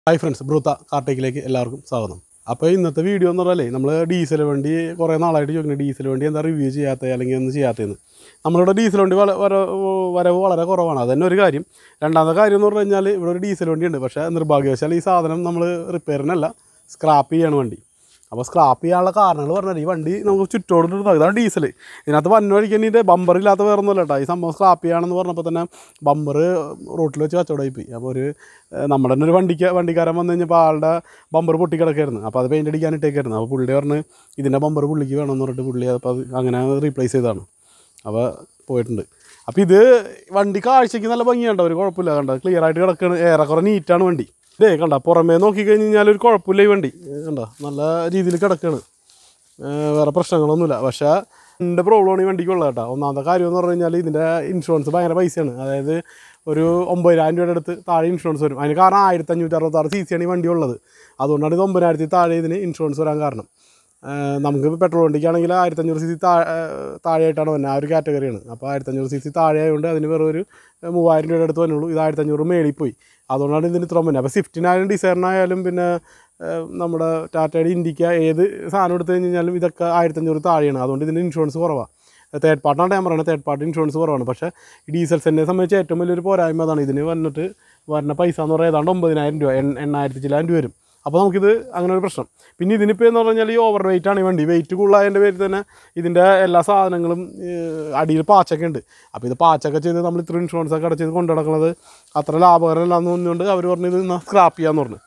hi friends ബ്രൂത്ത കാർട്ടേക്കിലേക്ക് എല്ലാവർക്കും സ്വാഗതം അപ്പോൾ ഇന്നത്തെ വീഡിയോ എന്ന് പറഞ്ഞാലേ നമ്മൾ ഡീസൽ വണ്ടി കുറേ നാളായിട്ട് ചോദിക്കുന്നത് ഡീസൽ വണ്ടി എന്താ റിവ്യൂ ചെയ്യാത്തത് അല്ലെങ്കിൽ ഒന്നും ചെയ്യാത്തതെന്ന് നമ്മളിവിടെ ഡീസൽ വണ്ടി വള വര- വരവ് വളരെ കുറവാണ് അതന്നെ ഒരു കാര്യം രണ്ടാമത്തെ കാര്യം എന്ന് പറഞ്ഞു കഴിഞ്ഞാൽ ഇവിടെ ഒരു ഡീസൽ വണ്ടി ഉണ്ട് പക്ഷേ നിർഭാഗ്യവശാൽ ഈ സാധനം നമ്മൾ റിപ്പയറിനല്ല സ്ക്രാപ്പ് ചെയ്യാണ് വണ്ടി അപ്പോൾ സ്ക്രാപ്പ് ചെയ്യാനുള്ള കാരണങ്ങൾ പറഞ്ഞാൽ ഈ വണ്ടി നമുക്ക് ചുറ്റോട് ഇതാണ് ഡീസൽ ഇതിനകത്ത് വന്ന വഴിക്ക് ഇതിൻ്റെ ബമ്പർ ഇല്ലാത്ത വേറെ ഒന്നുമല്ല കേട്ടോ ഈ സംഭവം സ്ക്രാപ്പ് ചെയ്യാണെന്ന് പറഞ്ഞപ്പോൾ തന്നെ ബമ്പർ റോട്ടിൽ വെച്ച് കച്ചവടമായി പോയി അപ്പോൾ ഒരു ഏഹ്, നമ്മുടെ തന്നെ ഒരു വണ്ടിക്ക് വണ്ടിക്കാരൻ വന്നു കഴിഞ്ഞപ്പോൾ ആളുടെ ബമ്പർ പൊട്ടി കിടക്കായിരുന്നു അപ്പോൾ അത് പെയിൻ്റ് അടിക്കാൻ ഇട്ടേക്കായിരുന്നു അപ്പോൾ പുള്ളി പറഞ്ഞ് ഇതിൻ്റെ ബമ്പർ പുള്ളിക്ക് വേണമെന്ന് പറഞ്ഞിട്ട് പുള്ളി അപ്പോൾ അത് അങ്ങനെ റീപ്ലേസ് ചെയ്തതാണ് അപ്പോൾ പോയിട്ടുണ്ട് അപ്പോൾ ഇത് വണ്ടി കാഴ്ചയ്ക്ക് നല്ല ഭംഗിയുണ്ട് ഒരു കുഴപ്പമില്ല കണ്ട ക്ലിയർ ആയിട്ട് കിടക്കുകയാണ് ഏറെക്കുറെ നീറ്റാണ് വണ്ടി ഇതേ കണ്ട പുറമേ നോക്കിക്കഴിഞ്ഞ് കഴിഞ്ഞാൽ ഒരു കുഴപ്പമില്ല ഈ വണ്ടി കണ്ട നല്ല രീതിയിൽ കിടക്കുകയാണ് ഏഹ് വേറെ പ്രശ്നങ്ങളൊന്നുമില്ല പക്ഷേ എൻ്റെ പ്രോബ്ലമാണ് ഈ വണ്ടിക്കുള്ളത് കേട്ടോ ഒന്നാമത്തെ കാര്യം എന്ന് പറഞ്ഞു കഴിഞ്ഞാൽ ഇതിൻ്റെ ഇൻഷുറൻസ് ഭയങ്കര പൈസയാണ് അതായത് ഒരു ഒമ്പതിനായിരം രൂപയുടെ അടുത്ത് താഴെ ഇൻഷുറൻസ് വരും അതിന് കാരണം ആയിരത്തി അഞ്ഞൂറ്റി അറുപത്താറ് സി സി ആണ് ഈ വണ്ടി ഉള്ളത് അതുകൊണ്ടാണ് ഇത് ഒമ്പതിനായിരത്തി താഴെ ഇതിന് ഇൻഷുറൻസ് വരാൻ കാരണം ഏഹ് നമുക്ക് പെട്രോൾ വണ്ടിക്കാണെങ്കിൽ ആയിരത്തഞ്ഞൂറ് സി സി താഴെയായിട്ടാണ് വരുന്നത് ആ ഒരു കാറ്റഗറിയാണ് അപ്പോൾ ആയിരത്തഞ്ഞൂറ് സി സി താഴെ ആയതുകൊണ്ട് അതിന് വെറും ഒരു മൂവായിരം രൂപയുടെ അടുത്ത് വന്നുള്ളൂ ഇത് ആയിരത്തഞ്ഞൂറ് മേളിൽ പോയി അതുകൊണ്ടാണ് ഇതിന് ഇത്ര മുന്നേ അപ്പോൾ സ്വിഫ്റ്റിനായാലും ഡിസൈറിനായാലും പിന്നെ ഏഹ് നമ്മുടെ ടാറ്റയുടെ ഇൻഡിക്ക ഏത് സാധനം എടുത്തു കഴിഞ്ഞാലും ഇതൊക്കെ ആയിരത്തഞ്ഞൂറ് താഴെയാണ് അതുകൊണ്ട് ഇതിൻ്റെ ഇൻഷുറൻസ് കുറവാണ് തേർഡ് പാർട്ടാണ് ഞാൻ പറയുന്നത് തേർഡ് പാർട്ടി ഇൻഷുറൻസ് കുറവാണ് പക്ഷേ ഈ ഡീസൽ സെന്നെ സംബന്ധിച്ച് ഏറ്റവും വലിയൊരു പോരായ്മ അതാണ് ഇതിന് വന്നിട്ട് വരുന്ന പൈസ എന്ന് പറയുന്നത് ഏതാണ്ട് ഒമ്പതിനായിരം രൂപ എൺ എണ്ണായിരത്തി ചില്ലായിരം രൂപ വരും അപ്പോൾ നമുക്കിത് അങ്ങനെ ഒരു പ്രശ്നം പിന്നെ ഇതിനിപ്പോൾ എന്ന് പറഞ്ഞാൽ ഈ ഓവർ വെയിറ്റ് ആണ് ഈ വണ്ടി വെയിറ്റ് കൂടുതലായതിൻ്റെ പേരിൽ തന്നെ ഇതിൻ്റെ എല്ലാ സാധനങ്ങളും ഏഹ്, അടിയിൽ പാച്ചൊക്കെ ഉണ്ട് അപ്പോൾ ഇത് പാച്ചൊക്കെ ചെയ്ത് നമ്മൾ ഇത്ര ഇൻഷുറൻസ് ഒക്കെ അടച്ചത് കൊണ്ടു നടക്കുന്നത് അത്ര ലാഭകരമല്ല എന്ന് പറഞ്ഞുകൊണ്ട് അവർ പറഞ്ഞു ഇത് സ്ക്രാപ്പ് ചെയ്യാന്ന് പറഞ്ഞു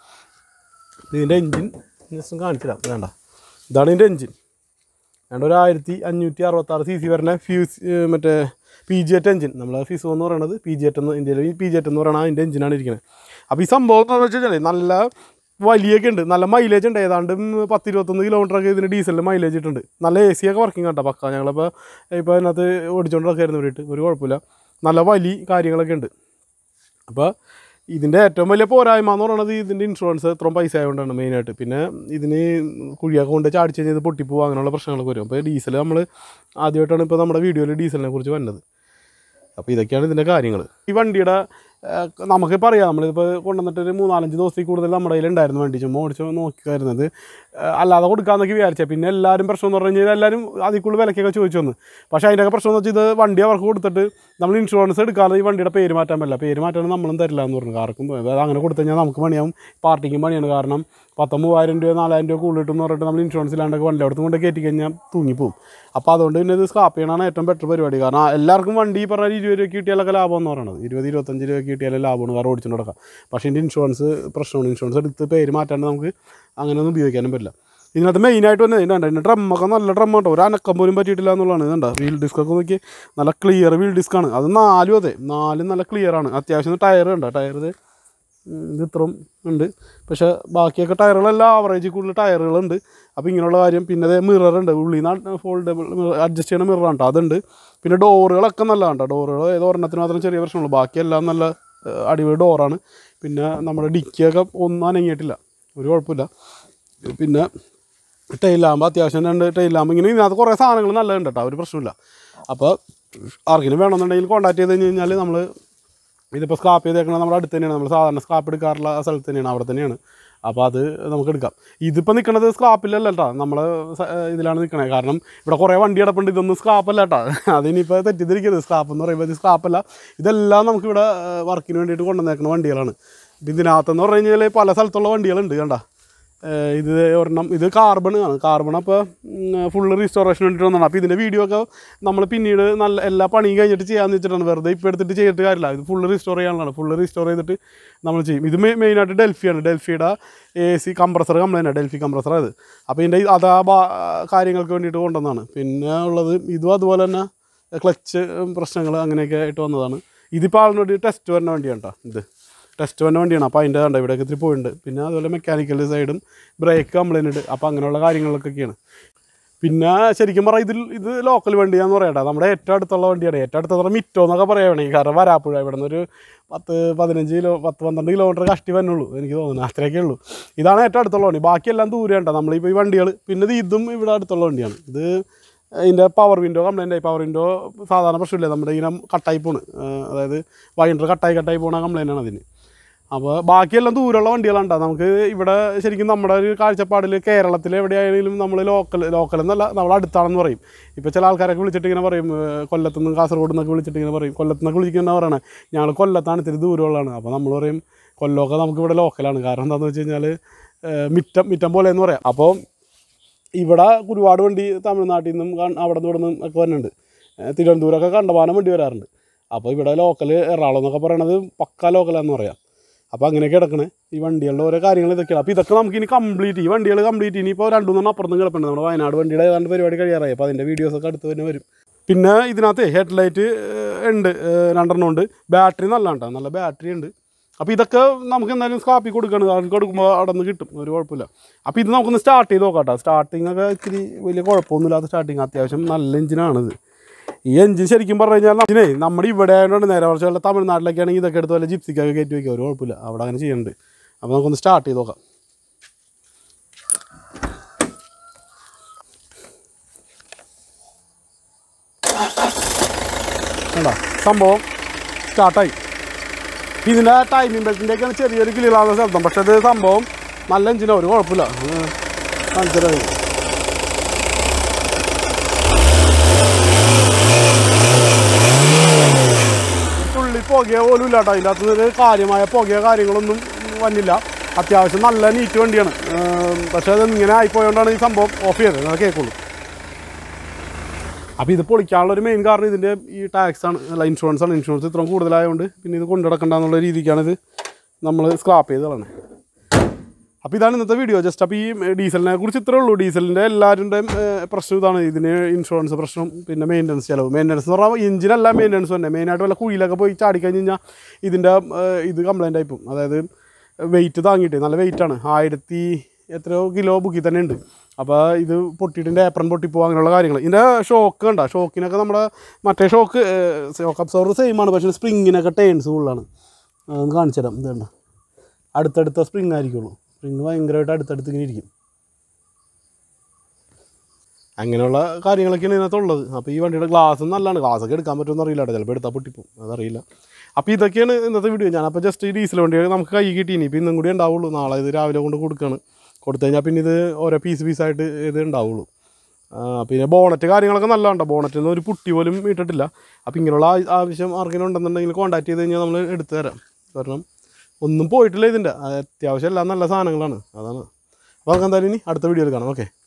ഇതിൻ്റെ എൻജിൻ ജസ്റ്റ് കാണിച്ചിടാം വേണ്ട ഇതാണ് ഇതിൻ്റെ എൻജിൻ വേണ്ട ഒരു ആയിരത്തി അഞ്ഞൂറ്റി അറുപത്താറ് സി സി വരുന്ന ഫ്യൂസ് ഏഹ് മറ്റേ പി ജി എറ്റ് എഞ്ചിൻ നമ്മൾ ഫിസോ എന്ന് പറയുന്നത് പി ജി എറ്റ് എന്ന് ഇന്ത്യയിൽ ഈ പി ജി എറ്റ് എന്ന് പറയുന്നത് അതിൻ്റെ എഞ്ചിനാണ് ഇരിക്കുന്നത് അപ്പോൾ ഈ സംഭവം എന്താണെന്ന് വെച്ച് കഴിഞ്ഞാൽ നല്ല വലിയൊക്കെ ഉണ്ട് നല്ല മൈലേജ് ഉണ്ട് ഏതാണ്ട് പത്ത് ഇരുപത്തൊന്ന് കിലോമീറ്ററൊക്കെ ഇതിന് ഡീസലിൽ മൈലേജ് ഇട്ടുണ്ട് നല്ല എ സി ഒക്കെ വർക്കിംഗ് കേട്ടോ പക്ക ഞങ്ങളിപ്പോൾ ഇപ്പോൾ അതിനകത്ത് ഓടിച്ചുകൊണ്ടൊക്കെയായിരുന്നു വേണ്ടിയിട്ട് ഒരു കുഴപ്പമില്ല നല്ല വലി കാര്യങ്ങളൊക്കെ ഉണ്ട് അപ്പോൾ ഇതിൻ്റെ ഏറ്റവും വലിയ പോരായ്മ എന്ന് പറയുന്നത് ഇതിൻ്റെ ഇൻഷുറൻസ് ഇത്രയും പൈസ ആയതുകൊണ്ടാണ് മെയിനായിട്ട് പിന്നെ ഇതിന് കുഴിയൊക്കെ കൊണ്ട് ചാടിച്ച് കഴിഞ്ഞാൽ ഇത് പൊട്ടിപ്പോവുക അങ്ങനെയുള്ള പ്രശ്നങ്ങളൊക്കെ വരും അപ്പോൾ ഡീസൽ നമ്മൾ ആദ്യമായിട്ടാണ് ഇപ്പോൾ നമ്മുടെ വീഡിയോയിൽ ഡീസലിനെ കുറിച്ച് വന്നത് അപ്പോൾ ഇതൊക്കെയാണ് ഇതിൻ്റെ കാര്യങ്ങൾ ഈ വണ്ടിയുടെ ഏഹ്, നമുക്ക് പറയാം നമ്മളിപ്പോൾ കൊണ്ടുവന്നിട്ട് ഒരു മൂന്നാലഞ്ച് ദിവസത്തിൽ കൂടുതൽ നമ്മുടെ കയ്യിൽ ഉണ്ടായിരുന്നു വണ്ടി ചുമ്മാ ഓടിച്ച് നോക്കിയായിരുന്നത് ഏഹ്, അല്ലാതെ കൊടുക്കാമെന്നൊക്കെ വിചാരിച്ചത് പിന്നെ എല്ലാവരും പ്രശ്നം എന്ന് പറഞ്ഞു കഴിഞ്ഞാൽ എല്ലാവരും അതിൽ കൂടുതൽ വിലക്കൊക്കെ ചോദിച്ചു വന്നു പക്ഷേ അതിൻ്റെയൊക്കെ പ്രശ്നം എന്ന് വെച്ചാൽ ഇത് വണ്ടി അവർക്ക് കൊടുത്തിട്ട് നമ്മൾ ഇൻഷുറൻസ് എടുക്കാതെ ഈ വണ്ടിയുടെ പേര് മാറ്റാൻ പറ്റില്ല പേര് മാറ്റാൻ നമ്മളും തരില്ല എന്ന് പറഞ്ഞു ആർക്കും അതായത് അങ്ങനെ കൊടുത്തു കഴിഞ്ഞാൽ നമുക്ക് പണിയാവും പാർട്ടിക്കും പണിയാണ് കാരണം പത്ത് മൂവായിരം രൂപ നാലായിരം രൂപ കൂടുതൽ കിട്ടും എന്ന് പറഞ്ഞിട്ട് നമ്മൾ ഇൻഷുറൻസ് ഇല്ലാണ്ടൊക്കെ വണ്ടി അവിടുത്തെ കൊണ്ട് കയറ്റി കഴിഞ്ഞാൽ തൂങ്ങിപ്പോവും അപ്പോൾ അതുകൊണ്ട് പിന്നെ ഇത് സ്ക്രാപ്പ് ചെയ്യണമാണ് ഏറ്റവും ബെറ്റർ പരിപാടി കാരണം എല്ലാവർക്കും വണ്ടി ഈ പറഞ്ഞ ഇരുപത് രൂപ കിട്ടിയാലൊക്കെ ലാഭം എന്ന് പറയുന്നത് ഇരുപത് ഇരുപത്തഞ്ച് രൂപ കിട്ടിയാലേ ലാഭമാണ് കാരണം ഓടിച്ചുകൊണ്ട് നടക്കാം പക്ഷേ ഇതിൻ്റെ ഇൻഷുറൻസ് പ്രശ്നമാണ് ഇൻഷുറൻസ് എടുത്ത് പേര് മാറ്റാണ്ട് നമുക്ക് അങ്ങനെയൊന്നും ഉപയോഗിക്കാനും പറ്റില്ല ഇതിനകത്ത് മെയിനായിട്ട് തന്നെ ഇതിൻ്റെ ഇതിൻ്റെ ഡ്രമ്മൊക്കെ നല്ല ഡ്രം കേട്ടോ ഒരു അനക്കം പോലും പറ്റിയിട്ടില്ല എന്നുള്ളതാണ് ഇതുണ്ട വീൽ ഡിസ്ക് ഒക്കെ നോക്കി നല്ല ക്ലിയർ വീൽ ഡിസ്ക്കാണ് അത് നാലും അതെ നാലും നല്ല ക്ലിയർ ആണ് അത്യാവശ്യം ടയർ ഉണ്ട് ടയർ ഇത് ഉം, ഇത് ഇത്രയും ഉണ്ട് പക്ഷേ ബാക്കിയൊക്കെ ടയറുകളെല്ലാം ആവറേജ് കൂടുതൽ ടയറുകളുണ്ട് അപ്പോൾ ഇങ്ങനെയുള്ള കാര്യം പിന്നെ അതേ മിറർ ഉണ്ട് ഉള്ളിൽ നിന്ന് ഫോൾഡബിൾ അഡ്ജസ്റ്റ് ചെയ്യണ മിററാണ് കേട്ടോ അതുണ്ട് പിന്നെ ഡോറുകളൊക്കെ നല്ലതാണ് കേട്ടോ ഡോറുകൾ ഏതോ ഒരെണ്ണത്തിന് മാത്രം ചെറിയ പ്രശ്നമുള്ളൂ ബാക്കിയെല്ലാം നല്ല ഏഹ്, അടിപൊളി ഡോറാണ് പിന്നെ നമ്മുടെ ഡിക്കിയൊക്കെ ഒന്നും അനങ്ങിയിട്ടില്ല ഒരു കുഴപ്പമില്ല പിന്നെ ടൈലാകുമ്പോൾ അത്യാവശ്യം രണ്ട് ടൈലാകുമ്പോൾ ഇങ്ങനെ ഇതിനകത്ത് കുറേ സാധനങ്ങൾ നല്ലതുണ്ട് കേട്ടോ ഒരു പ്രശ്നമില്ല അപ്പോൾ ആർക്കെങ്കിലും വേണമെന്നുണ്ടെങ്കിൽ കോൺടാക്ട് ചെയ്ത് കഴിഞ്ഞ് കഴിഞ്ഞാൽ നമ്മൾ ഇതിപ്പോൾ സ്ക്രാപ്പ് ചെയ്തേക്കണത് നമ്മുടെ അടുത്ത് തന്നെയാണ് നമ്മൾ സാധാരണ സ്ക്രാപ്പ് എടുക്കാറുള്ള സ്ഥലത്ത് തന്നെയാണ് അവിടെ തന്നെയാണ് അപ്പോൾ അത് നമുക്ക് എടുക്കാം ഇതിപ്പോൾ നിൽക്കുന്നത് സ്ക്രാപ്പിലല്ല കേട്ടോ നമ്മൾ ഇതിലാണ് നിൽക്കണത് കാരണം ഇവിടെ കുറേ വണ്ടി കിടപ്പുണ്ട് ഇതൊന്നും സ്ക്രാപ്പല്ല കേട്ടോ അതിനിപ്പോൾ തെറ്റിദ്ധരിക്കരുത് സ്ക്രാപ്പ് എന്ന് പറയുമ്പോൾ ഇത് സ്ക്രാപ്പല്ല ഇതെല്ലാം നമുക്കിവിടെ വർക്കിന് വേണ്ടിയിട്ട് കൊണ്ടുവന്നേക്കുന്ന വണ്ടികളാണ് ഇപ്പം ഇതിനകത്തെന്ന് പറഞ്ഞു കഴിഞ്ഞാൽ പല സ്ഥലത്തുള്ള വണ്ടികളുണ്ട് കണ്ട ഏഹ് ഇത് ഒരെണ്ണം ഇത് കാർബൺ ആണ് കാർബൺ അപ്പോൾ ഫുള്ള് റീസ്റ്റോറേഷൻ വേണ്ടിയിട്ട് വന്നതാണ് അപ്പോൾ ഇതിൻ്റെ വീഡിയോ ഒക്കെ നമ്മൾ പിന്നീട് നല്ല എല്ലാ പണിയും കഴിഞ്ഞിട്ട് ചെയ്യാമെന്ന് വെച്ചിട്ടാണ് വെറുതെ ഇപ്പോൾ എടുത്തിട്ട് ചെയ്തിട്ട് കാര്യമില്ല ഇത് ഫുള്ള് റീസ്റ്റോർ ചെയ്യാനുള്ളതാണ് ഫുള്ള് റീസ്റ്റോർ ചെയ്തിട്ട് നമ്മൾ ചെയ്യും ഇത് മെയ് മെയിനായിട്ട് ഡെൽഫിയാണ് ഡെൽഫിയുടെ A C compressor complaint Delphi compressor അത് അപ്പോൾ ഇതിൻ്റെ അത് ആ ഭാ- കാര്യങ്ങൾക്ക് വേണ്ടിയിട്ട് കൊണ്ടുവന്നതാണ് പിന്നെ ഉള്ളത് ഇതും അതുപോലെ തന്നെ ക്ലച്ച് പ്രശ്നങ്ങൾ അങ്ങനെയൊക്കെ ആയിട്ട് വന്നതാണ് ഇതിപ്പോൾ ആളിനോട് ടെസ്റ്റ് വരുന്ന വണ്ടിയാണ് കേട്ടോ ഇത് ടെസ്റ്റ് വന്ന വണ്ടിയാണ് അപ്പോൾ അതിൻ്റെ കണ്ട ഇവിടെയൊക്കെ ഇത്തിരി പോയിട്ടുണ്ട് പിന്നെ അതുപോലെ മെക്കാനിക്കൽ സൈഡും ബ്രേക്ക് കംപ്ലൈൻറ്റ് ഉണ്ട് അപ്പോൾ അങ്ങനെയുള്ള കാര്യങ്ങളൊക്കെയാണ് പിന്നെ ശരിക്കും പറഞ്ഞാൽ ഇതിൽ ഇത് ലോക്കൽ വണ്ടിയാന്ന് പറയട്ടെ നമ്മുടെ ഏറ്റവും അടുത്തുള്ള വണ്ടിയാണ് ഏറ്റവും അടുത്തുള്ള മിറ്റോ എന്നൊക്കെ പറയാൻ വേണമെങ്കിൽ കാരണം വരാപ്പുഴ ഇവിടെ നിന്ന് ഒരു പത്ത് പതിനഞ്ച് കിലോ പത്ത് പന്ത്രണ്ട് കിലോമീറ്റർ കഷ്ടി വന്നുള്ളൂ എനിക്ക് തോന്നുന്നു അത്രയൊക്കെ ഉള്ളൂ ഇതാണ് ഏറ്റവും അടുത്തുള്ള വണ്ടി ബാക്കിയെല്ലാം ദൂരെ ഉണ്ടോ നമ്മളിപ്പോൾ ഈ വണ്ടികൾ പിന്നെ ഇത് ഇതും ഇവിടെ അടുത്തുള്ള വണ്ടിയാണ് ഇത് ഇതിൻ്റെ പവർ വിൻഡോ കംപ്ലൈൻ്റ് ആയി പവർ വിൻഡോ സാധാരണ പ്രശ്നമില്ല നമ്മുടെ ഇങ്ങനെ കട്ടായി പോണ് അതായത് വൈൻഡർ കട്ടായി കട്ടായി പോണ കംപ്ലൈൻ്റ് ആണ് അതിന് അപ്പോൾ ബാക്കിയെല്ലാം ദൂരമുള്ള വണ്ടികളുണ്ടാവും നമുക്ക് ഇവിടെ ശരിക്കും നമ്മുടെ ഒരു കാഴ്ചപ്പാടിൽ കേരളത്തിൽ എവിടെയായാലും നമ്മൾ ലോക്കൽ ലോക്കൽ എന്നല്ല നമ്മൾ അടുത്താണെന്ന് പറയും ഇപ്പോൾ ചില ആൾക്കാരൊക്കെ വിളിച്ചിട്ട് ഇങ്ങനെ പറയും ഏഹ് കൊല്ലത്ത് നിന്ന് കാസർഗോഡ് നിന്നൊക്കെ വിളിച്ചിട്ട് ഇങ്ങനെ പറയും കൊല്ലത്ത് നിന്നൊക്കെ വിളിക്കുന്ന പറയണേ ഞങ്ങൾ കൊല്ലത്താണ് ഇത്തിരി ദൂരമുള്ളതാണ് അപ്പോൾ നമ്മൾ പറയും കൊല്ലമൊക്കെ നമുക്ക് ഇവിടെ ലോക്കലാണ് കാരണം എന്താണെന്ന് വെച്ച് കഴിഞ്ഞാൽ ഏഹ് മിറ്റം മിറ്റം പോലെ എന്ന് പറയാം അപ്പോൾ ഇവിടെ ഒരുപാട് വണ്ടി തമിഴ്നാട്ടിൽ നിന്നും കാ- അവിടെ നിന്ന് ഇവിടെ നിന്നും ഒക്കെ വരുന്നുണ്ട് ഏഹ് തിരുവനന്തപുരമൊക്കെ കണ്ടമാനം വണ്ടി വരാറുണ്ട് അപ്പോൾ ഇവിടെ ലോക്കൽ എറണാകുളം എന്നൊക്കെ പറയണത് പക്ക ലോക്കലാന്ന് പറയാം അപ്പോൾ അങ്ങനെയൊക്കെ കിടക്കണേ ഈ വണ്ടികളുടെ ഓരോ കാര്യങ്ങൾ ഇതൊക്കെയാണ് അപ്പോൾ ഇതൊക്കെ നമുക്ക് ഇനി കംപ്ലീറ്റ് ഈ വണ്ടികൾ കംപ്ലീറ്റ് ഇനി ഇപ്പോൾ രണ്ടു മൂന്നെണ്ണം അപ്പുറത്തും കിടപ്പുണ്ട് നമ്മുടെ വയനാട് വണ്ടിയുടെ ഏതാണ്ട് പരിപാടി കഴിയാറായി അപ്പോൾ അതിൻ്റെ വീഡിയോസൊക്കെ അടുത്ത് തന്നെ വരും പിന്നെ ഇതിനകത്ത് ഹെഡ് ലൈറ്റ് ഉണ്ട് ഏഹ് രണ്ടെണ്ണം ഉണ്ട് ബാറ്ററി നല്ല കേട്ടോ നല്ല ബാറ്ററി ഉണ്ട് അപ്പോൾ ഇതൊക്കെ നമുക്ക് എന്തായാലും സ്കാപ്പി കൊടുക്കണം അവർക്ക് കൊടുക്കുമ്പോൾ അവിടെ നിന്ന് കിട്ടും ഒരു കുഴപ്പമില്ല അപ്പോൾ ഇത് നമുക്കൊന്ന് സ്റ്റാർട്ട് ചെയ്ത് നോക്കാം കേട്ടോ സ്റ്റാർട്ടിങ് ഒക്കെ ഇത്തിരി വലിയ കുഴപ്പമൊന്നുമില്ലാത്ത സ്റ്റാർട്ടിങ് അത്യാവശ്യം നല്ല എഞ്ചിനാണിത് ഈ എഞ്ചിൻ ശരിക്കും പറഞ്ഞു കഴിഞ്ഞാൽ ഇതിനെ നമ്മുടെ ഇവിടെ ആയതുകൊണ്ട് നേരെ കുറച്ച് വല്ല തമിഴ്നാട്ടിലൊക്കെ ആണെങ്കിൽ ഇതൊക്കെ എടുത്ത് വല്ല ജിപ്സിക്കൊക്കെ കയറ്റി വയ്ക്കുക ഒരു കുഴപ്പമില്ല അവിടെ അങ്ങനെ ചെയ്യുന്നുണ്ട് അപ്പോൾ നമുക്കൊന്ന് സ്റ്റാർട്ട് ചെയ്ത് നോക്കാം കണ്ടോ സംഭവം സ്റ്റാർട്ടായി ഇതിൻ്റെ ടൈമിംഗ് ബെൽറ്റിൻ്റെയൊക്കെയാണ് ചെറിയൊരു കിളികളാകുന്ന ശബ്ദം പക്ഷേ ഇത് സംഭവം നല്ല എഞ്ചിനാണ് ഒരു കുഴപ്പമില്ല കാണിച്ചത് തുള്ളി പുകയോ പോലും ഇല്ല കേട്ടോ അതിൻ്റെ അകത്ത് ഒരു കാര്യമായ പുകയോ കാര്യങ്ങളൊന്നും വന്നില്ല അത്യാവശ്യം നല്ല നീറ്റ് വണ്ടിയാണ് ഏം, പക്ഷേ അത് ഇങ്ങനെ ആയിപ്പോയതുകൊണ്ടാണ് ഈ സംഭവം ഓഫ് ചെയ്തത് അത് കേൾക്കുള്ളൂ അപ്പോൾ ഇത് പൊളിക്കാനുള്ള ഒരു മെയിൻ കാരണം ഇതിൻ്റെ ഈ ടാക്സ് ആണ് അല്ല ഇൻഷുറൻസ് ആണ് ഇൻഷുറൻസ് ഇത്രയും കൂടുതലായതുകൊണ്ട് പിന്നെ ഇത് കൊണ്ടു നടക്കണ്ട എന്നുള്ള രീതിക്കാണ് ഇത് നമ്മൾ സ്ക്രാപ്പ് ചെയ്ത് കളഞ്ഞത് അപ്പോൾ ഇതാണ് ഇന്നത്തെ വീഡിയോ ജസ്റ്റ് അപ്പോൾ ഈ ഡീസലിനെ കുറിച്ച് ഇത്രേ ഉള്ളൂ ഡീസലിൻ്റെ എല്ലാവരുടെയും ഏഹ്, പ്രശ്നം ഇതാണ് ഇതിന് ഇൻഷുറൻസ് പ്രശ്നം പിന്നെ മെയിൻ്റനൻസ് ചിലവ് മെയിൻ്റനൻസ് എന്ന് പറഞ്ഞാൽ എഞ്ചിനല്ല മെയിൻ്റനൻസ് തന്നെ മെയിനായിട്ട് വല്ല കുഴിയിലൊക്കെ പോയി ചാടിക്കഴിഞ്ഞ് കഴിഞ്ഞാൽ ഇതിൻ്റെ ഏഹ്, ഇത് കംപ്ലൈൻ്റ് ആയിപ്പോവും അതായത് വെയിറ്റ് താങ്ങിയിട്ട് നല്ല വെയിറ്റാണ് ആയിരത്തി എത്രയോ കിലോ ബുക്കിൽ തന്നെ ഉണ്ട് അപ്പോൾ ഇത് പൊട്ടിയിട്ടിൻ്റെ ഏപ്രൺ പൊട്ടിപ്പോകും അങ്ങനെയുള്ള കാര്യങ്ങൾ ഇതിൻ്റെ ഷോക്ക് കണ്ട ഷോക്കിനൊക്കെ നമ്മുടെ മറ്റേ ഷോക്ക് ഷോക്ക് അബ്സോർവർ സെയിം ആണ് പക്ഷേ സ്പ്രിങ്ങിനൊക്കെ ടേൺസ് കൂടുതലാണ് അതൊന്ന് കാണിച്ചു തരാം ഇത് കണ്ട അടുത്തടുത്ത സ്പ്രിങ് ആയിരിക്കുള്ളൂ സ്പ്രിങ് ഭയങ്കരമായിട്ട് അടുത്തടുത്ത് ഇങ്ങനെ ഇരിക്കും അങ്ങനെയുള്ള കാര്യങ്ങളൊക്കെയാണ് ഇതിനകത്തുള്ളത് അപ്പോൾ ഈ വണ്ടിയുടെ ഗ്ലാസ് നല്ലതാണ് ഗ്ലാസ്സൊക്കെ എടുക്കാൻ പറ്റുമെന്ന് അറിയില്ല കേട്ടോ ചിലപ്പോൾ എടുത്താൽ പൊട്ടിപ്പോവും അതറിയില്ല അപ്പോൾ ഇതൊക്കെയാണ് ഇന്നത്തെ വീഡിയോ ഞാനപ്പോൾ ജസ്റ്റ് ഈ ഡീസൽ വണ്ടി നമുക്ക് കൈ കിട്ടി ഇനി ഇപ്പോൾ ഇന്നും കൂടി ഉണ്ടാവുള്ളൂ നാളെ ഇത് രാവിലെ കൊണ്ട് കൊടുക്കുകയാണ് കൊടുത്തു കഴിഞ്ഞാൽ പിന്നെ ഇത് ഓരോ പീസ് പീസായിട്ട് ഇത് ഉണ്ടാവുള്ളൂ ആ, പിന്നെ ബോണറ്റ് കാര്യങ്ങളൊക്കെ നല്ലതാണ് ബോണറ്റിൽ നിന്ന് ഒരു പുട്ടി പോലും ഇട്ടിട്ടില്ല അപ്പോൾ ഇങ്ങനെയുള്ള ആ- ആവശ്യം ആർക്കെങ്കിലും ഉണ്ടെന്നുണ്ടെങ്കിൽ കോൺടാക്ട് ചെയ്ത് കഴിഞ്ഞാൽ നമ്മൾ എടുത്തു തരാം കാരണം ഒന്നും പോയിട്ടില്ല ഇതിൻ്റെ അത്യാവശ്യം എല്ലാം നല്ല സാധനങ്ങളാണ് അതാണ് അപ്പോൾ നമുക്ക് എന്തായാലും ഇനി അടുത്ത വീഡിയോയിൽ കാണാം ഓക്കെ